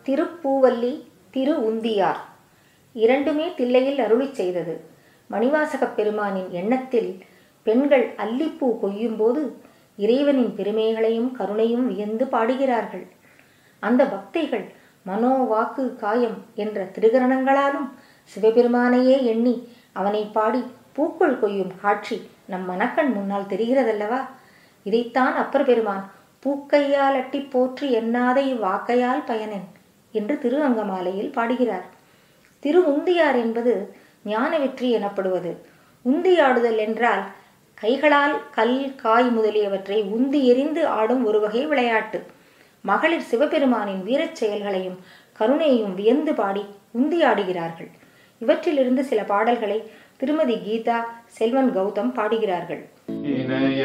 திருப்பூவல்லி திரு உந்தியார் இரண்டுமே தில்லையில் அருளிச் செய்தது மணிவாசகப் பெருமானின் எண்ணத்தில் பெண்கள் அல்லிப்பூ கொய்யும்போது இறைவனின் பெருமைகளையும் கருணையும் வியந்து பாடுகிறார்கள் அந்த பக்தைகள் மனோ வாக்கு காயம் என்ற திருகரணங்களாலும் சிவபெருமானையே எண்ணி அவனை பாடி பூக்கள் கொய்யும் காட்சி நம் மனக்கண் முன்னால் தெரிகிறதல்லவா இதைத்தான் அப்பர் பெருமான் பூக்கையால் அட்டி போற்றி எண்ணாதை வாக்கையால் பயனென் என்று திரு அங்கமாலையில் பாடுகிறார் திரு உந்தியார் என்பது ஞான வெற்றி எனப்படுவது உந்தியாடுதல் என்றால் கைகளால் கல் காய் முதலியவற்றை உந்தி எறிந்து ஆடும் ஒரு வகை விளையாட்டு மகளிர் சிவபெருமானின் வீரச் செயல்களையும் கருணையையும் வியந்து பாடி உந்தியாடுகிறார்கள் இவற்றிலிருந்து சில பாடல்களை திருமதி கீதா செல்வன் கௌதம் பாடுகிறார்கள் இணைய